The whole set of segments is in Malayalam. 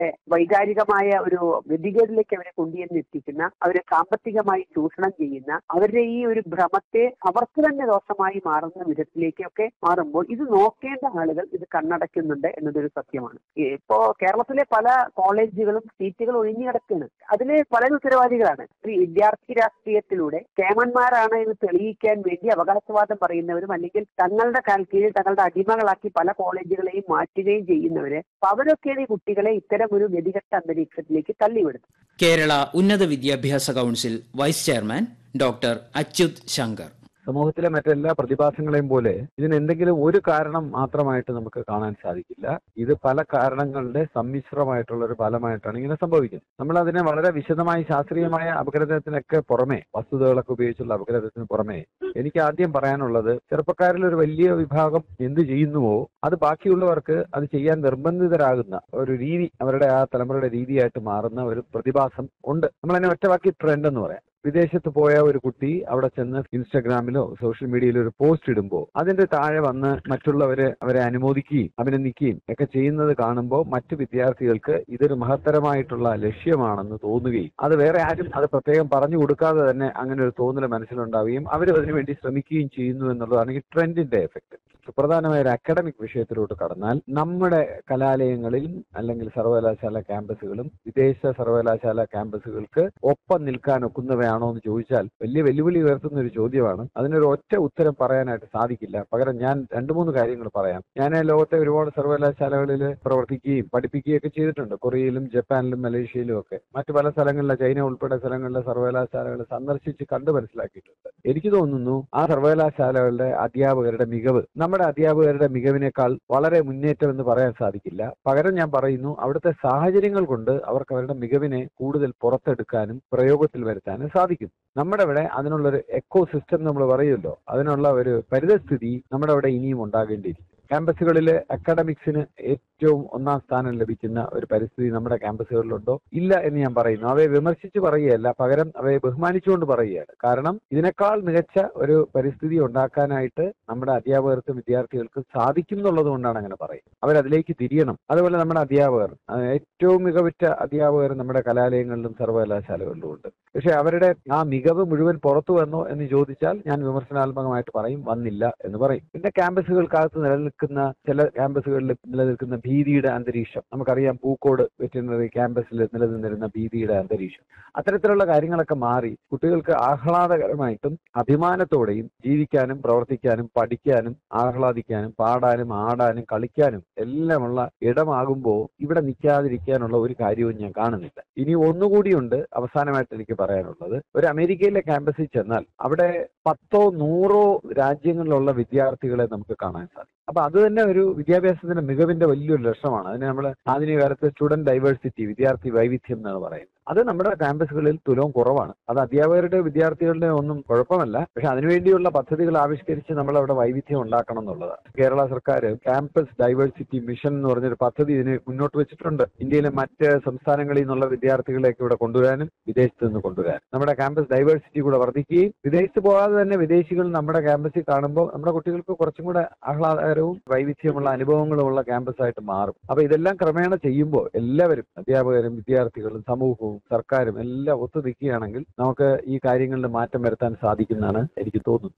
വൈകാരികമായ ഒരു ഗതികേടിലേക്ക് അവരെ കൊണ്ടുചെന്ന് എത്തിക്കുന്ന അവരെ സാമ്പത്തികമായി ചൂഷണം ചെയ്യുന്ന അവരുടെ ഈ ഒരു ഭ്രമത്തെ അവർക്ക് തന്നെ ദോഷമായി മാറുന്ന വിധത്തിലേക്കൊക്കെ മാറുമ്പോൾ ഇത് നോക്കേണ്ട ആളുകൾ ഇത് കണ്ണടയ്ക്കുന്നുണ്ട് എന്നതൊരു സത്യമാണ് ഇപ്പോ കേരളത്തിലെ പല കോളേജുകളും സീറ്റുകൾ ഒഴിഞ്ഞു കിടക്കുകയാണ് അതിലെ പല ഉത്തരവാദികളാണ് ഈ വിദ്യാർത്ഥി രാഷ്ട്രീയത്തിലൂടെ കേമന്മാരാണ് എന്ന് തെളിയിക്കാൻ വേണ്ടി അവകാശവാദം പറയുന്നവരും അല്ലെങ്കിൽ തങ്ങളുടെ കാൽ കീഴിൽ തങ്ങളുടെ അടിമകളാക്കി പല കോളേജുകളെയും മാറ്റുകയും ചെയ്യുന്നവര് അപ്പൊ അവരൊക്കെയാണ് ഈ കുട്ടികളെ ഇത്തരം ഒരു ഗതികെട്ട അന്തരീക്ഷത്തിലേക്ക് തള്ളിവിടുന്നത് കേരള ഉന്നത വിദ്യാഭ്യാസ council vice chairman doctor Achyuth Shankar സമൂഹത്തിലെ മറ്റെല്ലാ പ്രതിഭാസങ്ങളെയും പോലെ ഇതിന് എന്തെങ്കിലും ഒരു കാരണം മാത്രമായിട്ട് നമുക്ക് കാണാൻ സാധിക്കില്ല ഇത് പല കാരണങ്ങളുടെ സമ്മിശ്രമായിട്ടുള്ള ഒരു ഫലമായിട്ടാണ് ഇങ്ങനെ സംഭവിക്കുന്നത് നമ്മൾ അതിനെ വളരെ വിശദമായി ശാസ്ത്രീയമായ അപഗ്രഥനത്തിനൊക്കെ പുറമെ വസ്തുതകളൊക്കെ ഉപയോഗിച്ചുള്ള അപഗ്രഥത്തിന് പുറമെ എനിക്ക് ആദ്യം പറയാനുള്ളത് ചെറുപ്പക്കാരിൽ ഒരു വലിയ വിഭാഗം എന്ത് ചെയ്യുന്നുവോ അത് ബാക്കിയുള്ളവർക്ക് അത് ചെയ്യാൻ നിർബന്ധിതരാകുന്ന ഒരു രീതി അവരുടെ ആ തലമുറയുടെ രീതിയായിട്ട് മാറുന്ന ഒരു പ്രതിഭാസം ഉണ്ട് നമ്മൾ അതിനെ ഒറ്റവാക്കി ട്രെൻഡ് എന്ന് പറയാം വിദേശത്ത് പോയ ഒരു കുട്ടി അവിടെ ചെന്ന് ഇൻസ്റ്റാഗ്രാമിലോ സോഷ്യൽ മീഡിയയിലോ ഒരു പോസ്റ്റ് ഇടുമ്പോൾ അതിന്റെ താഴെ വന്ന് മറ്റുള്ളവരെ അവരെ അനുമോദിക്കുകയും അഭിനന്ദിക്കുകയും ഒക്കെ ചെയ്യുന്നത് കാണുമ്പോൾ മറ്റു വിദ്യാർത്ഥികൾക്ക് ഇതൊരു മഹത്തരമായിട്ടുള്ള ലക്ഷ്യമാണെന്ന് തോന്നുകയും അത് വേറെ ആരും അത് പ്രത്യേകം പറഞ്ഞു കൊടുക്കാതെ തന്നെ അങ്ങനെ ഒരു തോന്നൽ മനസ്സിലുണ്ടാവുകയും അവരും അതിനുവേണ്ടി ശ്രമിക്കുകയും ചെയ്യുന്നു എന്നുള്ളതാണ് ഈ ട്രെൻഡിന്റെ എഫക്ട് സുപ്രധാനമായ ഒരു അക്കാഡമിക് വിഷയത്തിലോട്ട് കടന്നാൽ നമ്മുടെ കലാലയങ്ങളിലും അല്ലെങ്കിൽ സർവകലാശാല ക്യാമ്പസുകളും വിദേശ സർവകലാശാല ക്യാമ്പസുകൾക്ക് ഒപ്പം നിൽക്കാൻ ഒക്കുന്നവയാണോ എന്ന് ചോദിച്ചാൽ വലിയ വെല്ലുവിളി ഉയർത്തുന്ന ഒരു ചോദ്യമാണ് അതിനൊരു ഒറ്റ ഉത്തരം പറയാനായിട്ട് സാധിക്കില്ല പകരം ഞാൻ രണ്ടു മൂന്ന് കാര്യങ്ങൾ പറയാം ഞാൻ ലോകത്തെ ഒരുപാട് സർവകലാശാലകളിൽ പ്രവർത്തിക്കുകയും പഠിപ്പിക്കുകയും ഒക്കെ ചെയ്തിട്ടുണ്ട് കൊറിയയിലും ജപ്പാനിലും മലേഷ്യയിലും ഒക്കെ മറ്റു പല സ്ഥലങ്ങളിലെ ചൈന ഉൾപ്പെടെ സ്ഥലങ്ങളിലെ സർവകലാശാലകൾ സന്ദർശിച്ച് കണ്ടു മനസ്സിലാക്കിയിട്ടുണ്ട് എനിക്ക് തോന്നുന്നു ആ സർവകലാശാലകളുടെ അധ്യാപകരുടെ മികവ് നമ്മുടെ അധ്യാപകരുടെ മികവിനേക്കാൾ വളരെ മുന്നേറ്റം എന്ന് പറയാൻ സാധിക്കില്ല പകരം ഞാൻ പറയുന്നു അവിടുത്തെ സാഹചര്യങ്ങൾ കൊണ്ട് അവർക്ക് അവരുടെ മികവിനെ കൂടുതൽ പുറത്തെടുക്കാനും പ്രയോഗത്തിൽ വരുത്താനും സാധിക്കും നമ്മുടെ ഇവിടെ അതിനുള്ളൊരു എക്കോ സിസ്റ്റം നമ്മൾ പറയുമല്ലോ അതിനുള്ള ഒരു പരിതസ്ഥിതി നമ്മുടെ അവിടെ ഇനിയും ഉണ്ടാകേണ്ടിയിരിക്കും ക്യാമ്പസുകളിലെ അക്കാഡമിക്സിന് ഏറ്റവും ഒന്നാം സ്ഥാനം ലഭിക്കുന്ന ഒരു പരിസ്ഥിതി നമ്മുടെ ക്യാമ്പസുകളിലുണ്ടോ ഇല്ല എന്ന് ഞാൻ പറയുന്നു അവയെ വിമർശിച്ച് പറയുകയല്ല പകരം അവയെ ബഹുമാനിച്ചുകൊണ്ട് പറയുകയാണ് കാരണം ഇതിനേക്കാൾ മികച്ച ഒരു പരിസ്ഥിതി ഉണ്ടാക്കാനായിട്ട് നമ്മുടെ അധ്യാപകർക്കും വിദ്യാർത്ഥികൾക്കും സാധിക്കും എന്നുള്ളത് കൊണ്ടാണ് അങ്ങനെ പറയുന്നത് അവരതിലേക്ക് തിരിയണം അതുപോലെ നമ്മുടെ അധ്യാപകർ ഏറ്റവും മികവുറ്റ അധ്യാപകർ നമ്മുടെ കലാലയങ്ങളിലും സർവകലാശാലകളിലും ഉണ്ട് പക്ഷെ അവരുടെ ആ മികവ് മുഴുവൻ പുറത്തു വന്നോ എന്ന് ചോദിച്ചാൽ ഞാൻ വിമർശനാത്മകമായിട്ട് പറയും വന്നില്ല എന്ന് പറയും പിന്നെ ക്യാമ്പസുകൾക്കകത്ത് നിലനിൽക്കുന്ന ചില ക്യാമ്പസുകളിൽ നിലനിൽക്കുന്ന ഭീതിയുടെ അന്തരീക്ഷം നമുക്കറിയാം പൂക്കോട് വെറ്റിനറി ക്യാമ്പസിൽ നിലനിന്നിരുന്ന ഭീതിയുടെ അന്തരീക്ഷം അത്തരത്തിലുള്ള കാര്യങ്ങളൊക്കെ മാറി കുട്ടികൾക്ക് ആഹ്ലാദകരമായിട്ടും അഭിമാനത്തോടെയും ജീവിക്കാനും പ്രവർത്തിക്കാനും പഠിക്കാനും ആഹ്ലാദിക്കാനും പാടാനും ആടാനും കളിക്കാനും എല്ലാമുള്ള ഇടമാകുമ്പോൾ ഇവിടെ നിൽക്കാതിരിക്കാനുള്ള ഒരു കാര്യവും ഞാൻ കാണുന്നില്ല ഇനി ഒന്നുകൂടിയുണ്ട് അവസാനമായിട്ട് എനിക്ക് പറയാനുള്ളത് ഒരു അമേരിക്കയിലെ ക്യാമ്പസിൽ ചെന്നാൽ അവിടെ പത്തോ നൂറോ രാജ്യങ്ങളിലുള്ള വിദ്യാർത്ഥികളെ നമുക്ക് കാണാൻ സാധിക്കും അപ്പൊ അത് തന്നെ ഒരു വിദ്യാഭ്യാസത്തിന്റെ മികവിന്റെ വലിയൊരു ലക്ഷണമാണ് അതിന് നമ്മൾ ആധുനിക കാലത്ത് സ്റ്റുഡന്റ് ഡൈവേഴ്സിറ്റി വിദ്യാർത്ഥി വൈവിധ്യം എന്നാണ് പറയുന്നത് അത് നമ്മുടെ ക്യാമ്പസുകളിൽ തുലവും കുറവാണ് അത് അധ്യാപകരുടെ വിദ്യാർത്ഥികളുടെ ഒന്നും കുഴപ്പമല്ല പക്ഷെ അതിനുവേണ്ടിയുള്ള പദ്ധതികൾ ആവിഷ്കരിച്ച് നമ്മൾ അവിടെ വൈവിധ്യം ഉണ്ടാക്കണം എന്നുള്ളതാണ് കേരള സർക്കാർ ക്യാമ്പസ് ഡൈവേഴ്സിറ്റി മിഷൻ എന്ന് പറഞ്ഞൊരു പദ്ധതി ഇതിന് മുന്നോട്ട് വെച്ചിട്ടുണ്ട് ഇന്ത്യയിലെ മറ്റ് സംസ്ഥാനങ്ങളിൽ നിന്നുള്ള വിദ്യാർത്ഥികളെയൊക്കെ ഇവിടെ കൊണ്ടുവരാനും വിദേശത്ത് നിന്ന് കൊണ്ടുവരാനും നമ്മുടെ ക്യാമ്പസ് ഡൈവേഴ്സിറ്റി കൂടെ വർദ്ധിക്കുകയും വിദേശത്ത് പോകാതെ തന്നെ വിദേശികൾ നമ്മുടെ ക്യാമ്പസിൽ കാണുമ്പോൾ നമ്മുടെ കുട്ടികൾക്ക് കുറച്ചും കൂടെ ആഹ്ലാദകരവും വൈവിധ്യമുള്ള അനുഭവങ്ങളുമുള്ള ക്യാമ്പസ് ആയിട്ട് മാറും അപ്പൊ ഇതെല്ലാം ക്രമേണ ചെയ്യുമ്പോൾ എല്ലാവരും അധ്യാപകരും വിദ്യാർത്ഥികളും സമൂഹവും സർക്കാരും എല്ലാം ഒത്തു നിൽക്കുകയാണെങ്കിൽ നമുക്ക് ഈ കാര്യങ്ങളിൽ മാറ്റം വരുത്താൻ സാധിക്കുന്നതാണ് എനിക്ക് തോന്നുന്നത്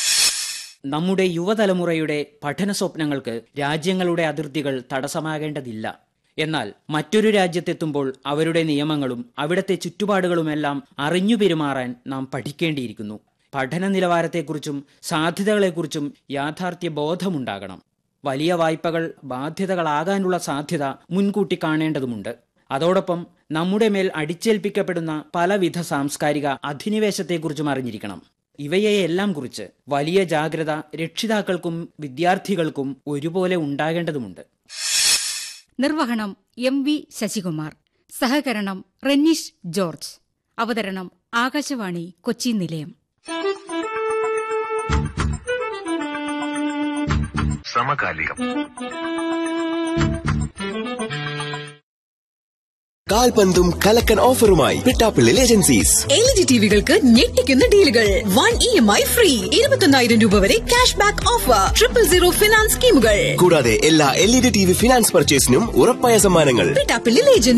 നമ്മുടെ യുവതലമുറയുടെ പഠന സ്വപ്നങ്ങൾക്ക് രാജ്യങ്ങളുടെ അതിർത്തികൾ തടസ്സമാകേണ്ടതില്ല എന്നാൽ മറ്റൊരു രാജ്യത്തെത്തുമ്പോൾ അവരുടെ നിയമങ്ങളും അവിടത്തെ ചുറ്റുപാടുകളുമെല്ലാം അറിഞ്ഞു പെരുമാറാൻ നാം പഠിക്കേണ്ടിയിരിക്കുന്നു പഠന നിലവാരത്തെക്കുറിച്ചും സാധ്യതകളെക്കുറിച്ചും യാഥാർത്ഥ്യ ബോധമുണ്ടാകണം വലിയ വായ്പകൾ ബാധ്യതകളാകാനുള്ള സാധ്യത മുൻകൂട്ടി കാണേണ്ടതുമുണ്ട് അതോടൊപ്പം നമ്മുടെ മേൽ അടിച്ചേൽപ്പിക്കപ്പെടുന്ന പലവിധ സാംസ്കാരിക അധിനിവേശത്തെക്കുറിച്ചും അറിഞ്ഞിരിക്കണം ഇവയെയെല്ലാം കുറിച്ച് വലിയ ജാഗ്രത രക്ഷിതാക്കൾക്കും വിദ്യാർത്ഥികൾക്കും ഒരുപോലെ ഉണ്ടാകേണ്ടതുമുണ്ട് നിർവഹണം എം വി ശശികുമാർ സഹകരണം റെന്നീഷ് ജോർജ് അവതരണം ആകാശവാണി കൊച്ചി നിലയം സമകാലികം കാൽപന്തും കലക്കൻ ഓഫറുമായി പിട്ടാപ്പിള്ളിൽ ഏജൻസീസ് എൽ ജി ടിവികൾക്ക് ഞെട്ടിക്കുന്ന ഡീലുകൾ one E M I free ഇരുപത്തൊന്നായിരം രൂപ വരെ cash back offer triple zero finance സ്കീമുകൾ കൂടാതെ എല്ലാ L E D T V finance പർച്ചേസിനും ഉറപ്പായ സമ്മാനങ്ങൾ പിട്ടാപ്പിള്ളിൽ ഏജൻസി